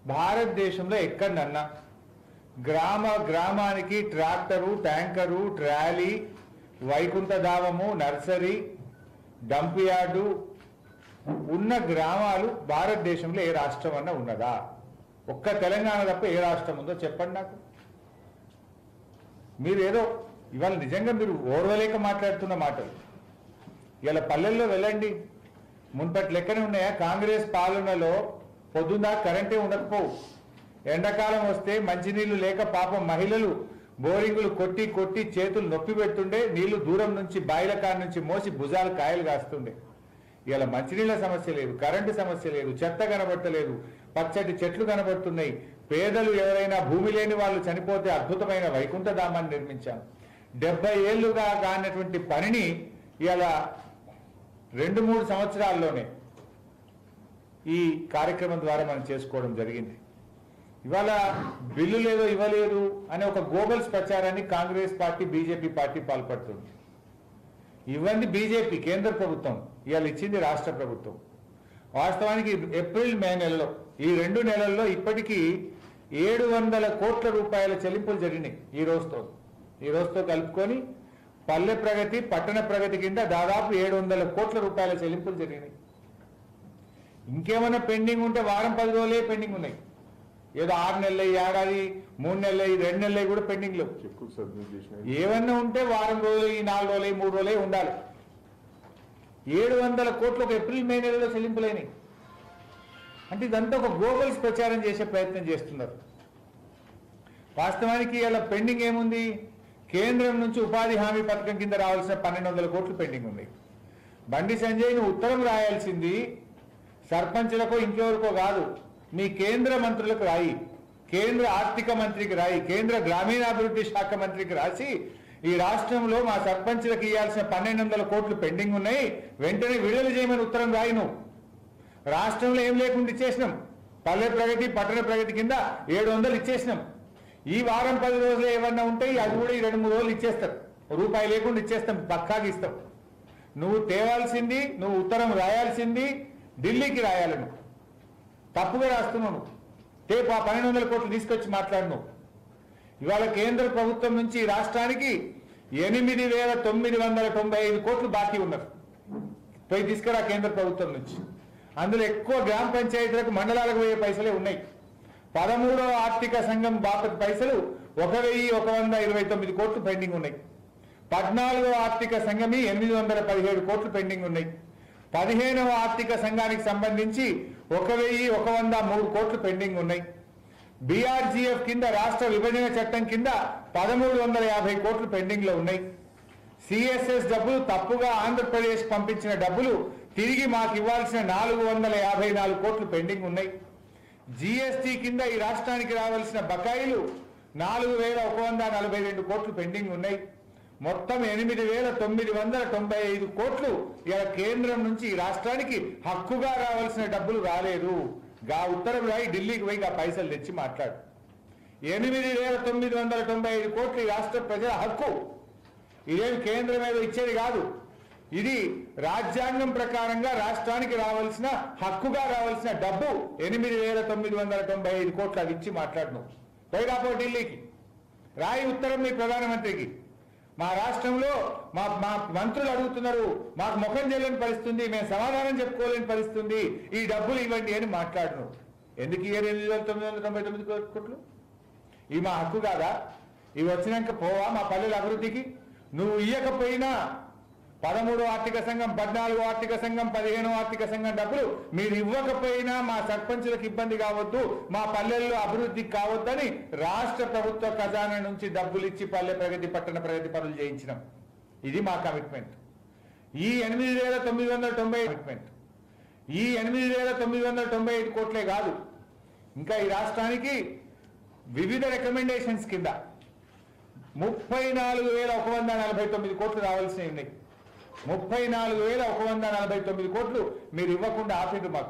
భారతదేశంలో ఎక్కడన్నా గ్రామ గ్రామానికి ట్రాక్టరు ట్యాంకరు ట్రాలీ వైకుంఠధామము నర్సరీ డంప్ యార్డు ఉన్న గ్రామాలు భారతదేశంలో ఏ రాష్ట్రం అన్నా ఉన్నదా ఒక్క తెలంగాణ తప్ప ఏ రాష్ట్రం ఉందో చెప్పండి నాకు మీరు ఏదో ఇవాళ నిజంగా మీరు ఓర్వలేక మాట్లాడుతున్న మాటలు ఇలా పల్లెల్లో వెళ్ళండి మున్పటి లెక్కనే ఉన్నాయా కాంగ్రెస్ పాలనలో పొద్దున్న కరెంటే ఉండకపోవు ఎండాకాలం వస్తే మంచినీళ్లు లేక పాపం మహిళలు బోరింగులు కొట్టి కొట్టి చేతులు నొప్పి పెడుతుండే నీళ్లు దూరం నుంచి బాయిల కాడ నుంచి మోసి భుజాలు కాయలు కాస్తుండే ఇలా మంచినీళ్ళ సమస్య లేదు కరెంటు సమస్య లేదు చెత్త కనబడతలేదు పచ్చటి చెట్లు కనబడుతున్నాయి పేదలు ఎవరైనా భూమి లేని వాళ్ళు చనిపోతే అద్భుతమైన వైకుంఠధామాన్ని నిర్మించాం డెబ్బై ఏళ్లుగా కానటువంటి పనిని ఇలా రెండు మూడు సంవత్సరాల్లోనే ఈ కార్యక్రమం ద్వారా మనం చేసుకోవడం జరిగింది ఇవాళ బిల్లు లేదో ఇవ్వలేదు అనే ఒక గోబల్స్ ప్రచారాన్ని కాంగ్రెస్ పార్టీ బీజేపీ పార్టీ పాల్పడుతుంది ఇవన్నీ బీజేపీ కేంద్ర ప్రభుత్వం ఇవాళ ఇచ్చింది రాష్ట్ర ప్రభుత్వం వాస్తవానికి ఏప్రిల్ మే నెలలో ఈ రెండు నెలల్లో ఇప్పటికీ ఏడు వందల కోట్ల రూపాయల చెల్లింపులు జరిగినాయి ఈ రోజుతో ఈ రోజుతో కలుపుకొని పల్లె ప్రగతి పట్టణ ప్రగతి కింద దాదాపు ఏడు వందల కోట్ల రూపాయల చెల్లింపులు జరిగినాయి ఇంకేమైనా పెండింగ్ ఉంటే వారం పది రోజులే పెండింగ్ ఉన్నాయి ఏదో ఆరు నెలలు ఏడాది మూడు నెలలు రెండు నెలలు కూడా పెండింగ్ లేవు చెక్కులు సబ్మిట్ చేసిన ఏమన్నా ఉంటే వారం రోజులు ఈ నాలుగు రోజులు ఈ మూడు రోజులే ఉండాలి ఏడు వందల కోట్లు ఒక ఏప్రిల్ మే నెలలో చెల్లింపులైనాయి అంటే ఇదంతా ఒక గోగల్స్ ప్రచారం చేసే ప్రయత్నం చేస్తున్నారు వాస్తవానికి ఇలా పెండింగ్ ఏముంది కేంద్రం నుంచి ఉపాధి హామీ పథకం కింద రావాల్సిన పన్నెండు వందల కోట్లు పెండింగ్ ఉన్నాయి బండి సంజయ్ నువ్వు ఉత్తరం రాయాల్సింది సర్పంచులకో ఇంకెవరికో కాదు మీ కేంద్ర మంత్రులకు రాయి కేంద్ర ఆర్థిక మంత్రికి రాయి కేంద్ర గ్రామీణాభివృద్ధి శాఖ మంత్రికి రాసి ఈ రాష్ట్రంలో మా సర్పంచులకు ఇవ్వాల్సిన పన్నెండు వందల కోట్లు పెండింగ్ ఉన్నాయి వెంటనే విడుదల చేయమని ఉత్తరం రాయి నువ్వు రాష్ట్రంలో ఏం లేకుండా ఇచ్చేసినాం పల్లె ప్రగతి పట్టణ ప్రగతి కింద ఏడు వందలు ఇచ్చేసినాం ఈ వారం పది రోజులు ఏమన్నా ఉంటే అది కూడా ఈ రెండు మూడు రోజులు ఇచ్చేస్తారు రూపాయి లేకుండా ఇచ్చేస్తాం పక్కాగా ఇస్తాం నువ్వు తేవాల్సింది నువ్వు ఉత్తరం రాయాల్సింది ఢిల్లీకి రాయాలి నువ్వు తప్పుగా రాస్తున్నావు నువ్వు రేపు ఆ పన్నెండు వందల కోట్లు తీసుకొచ్చి మాట్లాడు నువ్వు ఇవాళ కేంద్ర ప్రభుత్వం నుంచి ఈ రాష్ట్రానికి ఎనిమిది వేల తొమ్మిది వందల తొంభై ఐదు కోట్లు బాకీ ఉన్నారు పోయి తీసుకురా కేంద్ర ప్రభుత్వం నుంచి అందులో ఎక్కువ గ్రామ పంచాయతీలకు మండలాలకు పోయే పైసలే ఉన్నాయి పదమూడవ ఆర్థిక సంఘం బాపతి పైసలు ఒక వెయ్యి ఒక వంద ఇరవై తొమ్మిది కోట్లు పెండింగ్ ఉన్నాయి పద్నాలుగవ ఆర్థిక సంఘమి ఎనిమిది వందల పదిహేడు కోట్లు పెండింగ్ ఉన్నాయి పదిహేనవ ఆర్థిక సంఘానికి సంబంధించి ఒక వెయ్యి ఒక వంద మూడు కోట్లు పెండింగ్ ఉన్నాయి బీఆర్జీఎఫ్ కింద రాష్ట్ర విభజన చట్టం కింద పదమూడు వందల యాభై కోట్లు పెండింగ్ లో ఉన్నాయి సిఎస్ఎస్ డబ్బులు తప్పుగా ఆంధ్రప్రదేశ్ పంపించిన డబ్బులు తిరిగి మాకు ఇవ్వాల్సిన నాలుగు వందల యాభై నాలుగు కోట్లు పెండింగ్ ఉన్నాయి జీఎస్టీ కింద ఈ రాష్ట్రానికి రావాల్సిన బకాయిలు నాలుగు వేల ఒక వంద నలభై రెండు కోట్లు పెండింగ్ ఉన్నాయి మొత్తం ఎనిమిది వేల తొమ్మిది వందల తొంభై ఐదు కోట్లు ఇలా కేంద్రం నుంచి ఈ రాష్ట్రానికి హక్కుగా రావాల్సిన డబ్బులు రాలేదు గా ఉత్తరం రాయి ఢిల్లీకి పోయి ఆ పైసలు తెచ్చి మాట్లాడు ఎనిమిది వేల తొమ్మిది వందల తొంభై ఐదు కోట్లు ఈ రాష్ట్ర ప్రజల హక్కు ఇదేం కేంద్రం ఏదో ఇచ్చేది కాదు ఇది రాజ్యాంగం ప్రకారంగా రాష్ట్రానికి రావాల్సిన హక్కుగా రావాల్సిన డబ్బు ఎనిమిది వేల తొమ్మిది వందల తొంభై ఐదు కోట్లు అవి ఇచ్చి మాట్లాడను పోయి రాపో ఢిల్లీకి రాయి ఉత్తరం మీ ప్రధానమంత్రికి మా రాష్ట్రంలో మా మా మంత్రులు అడుగుతున్నారు మాకు ముఖం చెల్లని పరిస్థితుంది మేము సమాధానం చెప్పుకోలేని పరిస్థితుంది ఈ డబ్బులు ఇవ్వండి అని మాట్లాడను ఎందుకు ఇయ్యారు ఎనిమిది వేల తొమ్మిది వందల తొంభై తొమ్మిది కోట్లు ఇవి మా హక్కు కాదా ఇవి వచ్చినాక పోవా మా పల్లెల అభివృద్ధికి నువ్వు ఇయ్యకపోయినా పదమూడో ఆర్థిక సంఘం పద్నాలుగో ఆర్థిక సంఘం పదిహేనో ఆర్థిక సంఘం డబ్బులు మీరు ఇవ్వకపోయినా మా సర్పంచులకు ఇబ్బంది కావద్దు మా పల్లెల్లో అభివృద్ధికి కావద్దని రాష్ట్ర ప్రభుత్వ ఖజానా నుంచి డబ్బులు ఇచ్చి పల్లె ప్రగతి పట్టణ ప్రగతి పనులు చేయించినాం ఇది మా కమిట్మెంట్ ఈ ఎనిమిది వేల తొమ్మిది వందల తొంభై కమిట్మెంట్ ఈ ఎనిమిది వేల తొమ్మిది వందల తొంభై ఐదు కోట్లే కాదు ఇంకా ఈ రాష్ట్రానికి వివిధ రికమెండేషన్స్ కింద ముప్పై నాలుగు వేల ఒక వంద నలభై తొమ్మిది కోట్లు రావాల్సినవి ఉన్నాయి ముప్పై నాలుగు వేల ఒక వంద నలభై తొమ్మిది కోట్లు మీరు ఇవ్వకుండా ఆపిండ్రు మాకు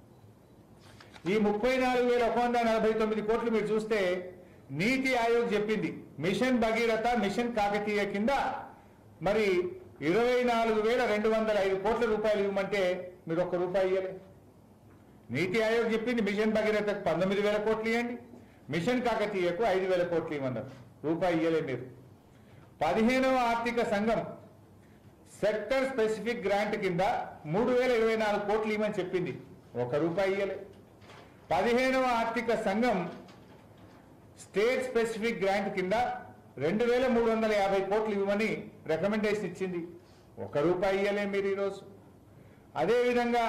ఈ ముప్పై నాలుగు వేల ఒక వంద నలభై తొమ్మిది కోట్లు మీరు చూస్తే నీతి ఆయోగ్ చెప్పింది మిషన్ భగీరథ మిషన్ కాకతీయ కింద మరి ఇరవై నాలుగు వేల రెండు వందల ఐదు కోట్ల రూపాయలు ఇవ్వమంటే మీరు ఒక్క రూపాయి ఇవ్వలే నీతి ఆయోగ్ చెప్పింది మిషన్ భగీరథకు పంతొమ్మిది వేల కోట్లు ఇవ్వండి మిషన్ కాకతీయకు ఐదు వేల కోట్లు ఇవ్వన్నారు రూపాయి ఇయ్యలే మీరు పదిహేనవ ఆర్థిక సంఘం సెక్టర్ స్పెసిఫిక్ గ్రాంట్ కింద మూడు వేల ఇరవై నాలుగు కోట్లు ఇవ్వమని చెప్పింది ఒక రూపాయి ఇయ్యలే పదిహేనవ ఆర్థిక సంఘం స్టేట్ స్పెసిఫిక్ గ్రాంట్ కింద రెండు వేల మూడు వందల యాభై కోట్లు ఇవ్వమని రికమెండేషన్ ఇచ్చింది ఒక రూపాయి ఇయ్యలే మీరు ఈరోజు అదేవిధంగా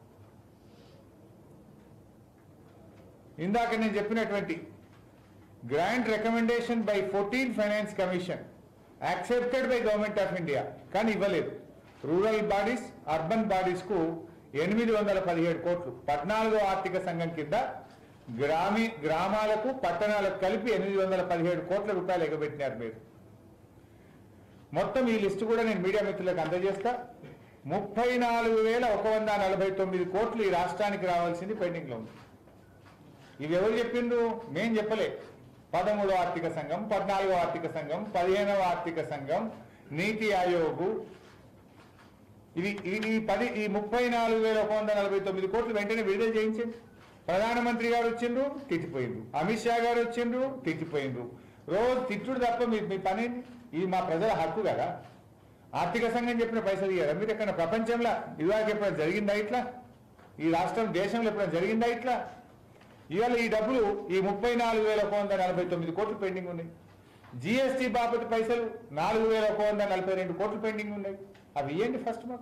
ఇందాక నేను చెప్పినటువంటి grant recommendation by fourteen finance commission accepted by government of India కానీ ఇవ్వలేదు రూరల్ బాడీస్ అర్బన్ బాడీస్ కు ఎనిమిది వందల పదిహేడు కోట్లు పద్నాలుగో ఆర్థిక సంఘం కింద గ్రామీ గ్రామాలకు పట్టణాలకు కలిపి ఎనిమిది వందల పదిహేడు కోట్ల రూపాయలు ఎగబెట్టినారు మీరు మొత్తం ఈ లిస్టు కూడా నేను మీడియా మిత్రులకు అందజేస్తా ముప్పై నాలుగు వేల ఒక వంద నలభై తొమ్మిది కోట్లు ఈ రాష్ట్రానికి రావాల్సింది పెండింగ్ లో ఉంది ఇవి ఎవరు చెప్పిండ్రు మేం చెప్పలే పదమూడో ఆర్థిక సంఘం పద్నాలుగో ఆర్థిక సంఘం పదిహేనవ ఆర్థిక సంఘం నీతి ఆయోగు ఇవి ఈ- ఈ పది ఈ ముప్పై నాలుగు వేల ఒక వంద నలభై తొమ్మిది కోట్లు వెంటనే విడుదల చేయించండి ప్రధానమంత్రి గారు వచ్చిండ్రు తిట్టిపోయిండ్రు అమిత్ షా గారు వచ్చిండ్రు తిట్టిపోయిండ్రు రోజు తిట్టుడు తప్ప మీ మీ పని ఏంది? ఇది మా ప్రజల హక్కు కదా ఆర్థిక సంఘం చెప్పిన పైసలు ఇయ్యారా మీరు ఎక్కడ ప్రపంచంలో ఇవాళ ఎప్పుడైనా జరిగిందా ఇట్లా ఈ రాష్ట్రం దేశంలో ఎప్పుడైనా జరిగిందా ఇట్లా ఇవాళ ఈ డబ్బులు ఈ ముప్పై నాలుగు వేల ఒక వంద నలభై తొమ్మిది కోట్లు పెండింగ్ ఉన్నాయి జిఎస్టీ బాపతి పైసలు నాలుగు వేల ఒక వంద నలభై రెండు కోట్లు పెండింగ్ ఉన్నాయి అవి ఇవ్వండి ఫస్ట్ మాకు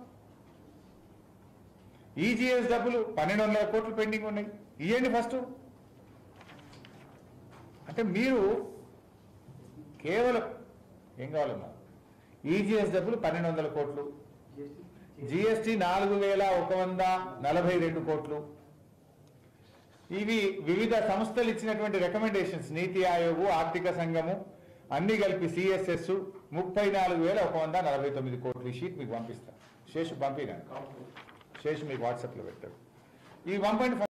ఈజీఎస్ డబ్బులు పన్నెండు వందల కోట్లు పెండింగ్ ఉన్నాయి ఇవ్వండి ఫస్ట్ అంటే మీరు కేవలం ఏం కావాలన్నా ఈజీఎస్ డబ్బులు పన్నెండు వందల కోట్లు జిఎస్టీ నాలుగు వేల ఒక వంద నలభై రెండు కోట్లు ఇవి వివిధ సంస్థలు ఇచ్చినటువంటి రికమెండేషన్స్ నీతి ఆయోగ్ ఆర్థిక సంఘము అన్ని కలిపి సిఎస్ఎస్ ముప్పై నాలుగు వేల ఒక వంద నలభై తొమ్మిది కోట్లు ఈ షీట్ మీకు పంపిస్తా శేషు పంపినాను శేషు మీకు వాట్సాప్లో పెట్టాడు ఈ వన్ పాయింట్